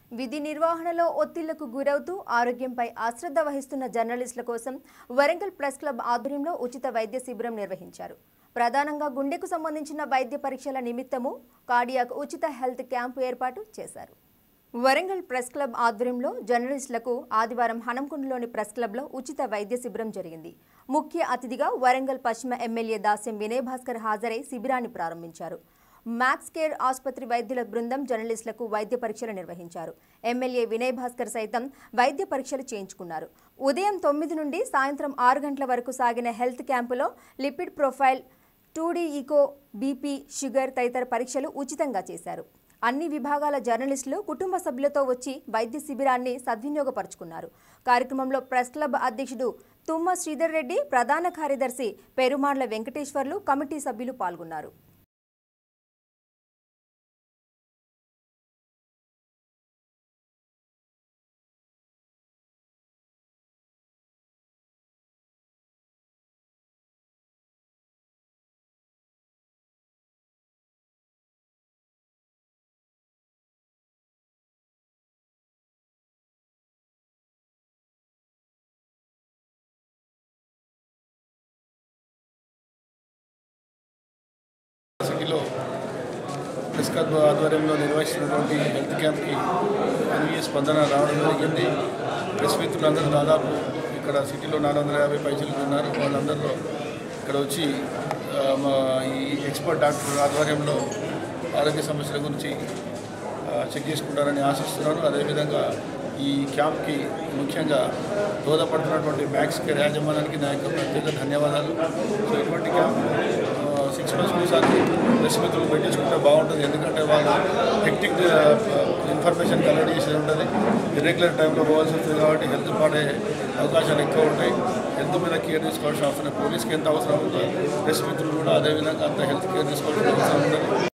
విధి నిర్వహణలో ఒత్తిళ్లకు గురవుతూ ఆరోగ్యంపై అశ్రద్ధ వహిస్తున్న జర్నలిస్టుల కోసం వరంగల్ ప్రెస్ క్లబ్ ఆధ్వర్యంలో ఉచిత వైద్య శిబిరం నిర్వహించారు ప్రధానంగా గుండెకు సంబంధించిన వైద్య పరీక్షల నిమిత్తము కార్డియాక్ ఉచిత హెల్త్ క్యాంపు ఏర్పాటు చేశారు వరంగల్ ప్రెస్ క్లబ్ ఆధ్వర్యంలో జర్నలిస్టులకు ఆదివారం హనంకొండలోని ప్రెస్ క్లబ్లో ఉచిత వైద్య శిబిరం జరిగింది ముఖ్య అతిథిగా వరంగల్ పశ్చిమ ఎమ్మెల్యే దాస్యం వినయ్ భాస్కర్ హాజరై శిబిరాన్ని ప్రారంభించారు మ్యాక్స్ కేర్ ఆసుపత్రి వైద్యుల బృందం జర్నలిస్టులకు వైద్య పరీక్షలు నిర్వహించారు ఎమ్మెల్యే వినయ్ భాస్కర్ సైతం వైద్య పరీక్షలు చేయించుకున్నారు ఉదయం తొమ్మిది నుండి సాయంత్రం ఆరు గంటల వరకు సాగిన హెల్త్ క్యాంపులో lipid profile two D echo BP sugar తదితర పరీక్షలు ఉచితంగా చేశారు అన్ని విభాగాల జర్నలిస్టులు కుటుంబ సభ్యులతో వచ్చి వైద్య శిబిరాన్ని సద్వినియోగపరుచుకున్నారు కార్యక్రమంలో ప్రెస్ క్లబ్ అధ్యక్షుడు తుమ్మ శ్రీధర్ రెడ్డి ప్రధాన కార్యదర్శి పెరుమాండ్ల వెంకటేశ్వర్లు కమిటీ సభ్యులు పాల్గొన్నారు సిటీలో ప్రెస్ క్లబ్ ఆధ్వర్యంలో నిర్వహిస్తున్నటువంటి హెల్త్ క్యాంప్కి అన్వీయ స్పందన రావడం జరిగింది ప్రెస్ మిత్రులందరూ దాదాపు ఇక్కడ సిటీలో నాలుగు వందల యాభై పైసలు ఉన్నారు వాళ్ళందరిలో ఇక్కడ వచ్చి ఆ, మా ఈ ఎక్స్పర్ట్ డాక్టర్ ఆధ్వర్యంలో ఆరోగ్య సమస్యల గురించి ఆ, చెక్ చేసుకుంటారని ఆశిస్తున్నాను అదేవిధంగా ఈ క్యాంప్కి ముఖ్యంగా దోహదపడుతున్నటువంటి మ్యాక్స్ కేర్ యాజమాన్యానికి నా యొక్క ప్రత్యేక ధన్యవాదాలు సో ఇటువంటి క్యాంప్ సిక్స్ మంత్స్ ఒకసారి ప్రెస్ మిత్రులు పెట్టించుకుంటే బాగుంటుంది ఎందుకంటే వాళ్ళు హెక్టిక్ ఇన్ఫర్మేషన్ కలెక్ట్ చేసేది ఉంటుంది ఇర్రెగ్యులర్ టైంలో పోవాల్సి వస్తుంది కాబట్టి హెల్త్ పాడే అవకాశాలు ఎక్కువ ఉంటాయి హెల్త్ మీద కేర్ తీసుకోవాల్సిన అవసరం పోలీస్కి ఎంత అవసరం ఉందో ప్రెస్ మిత్రులు కూడా అదేవిధంగా అంత హెల్త్ కేర్ తీసుకోవాల్సిన అవసరం ఉంటుంది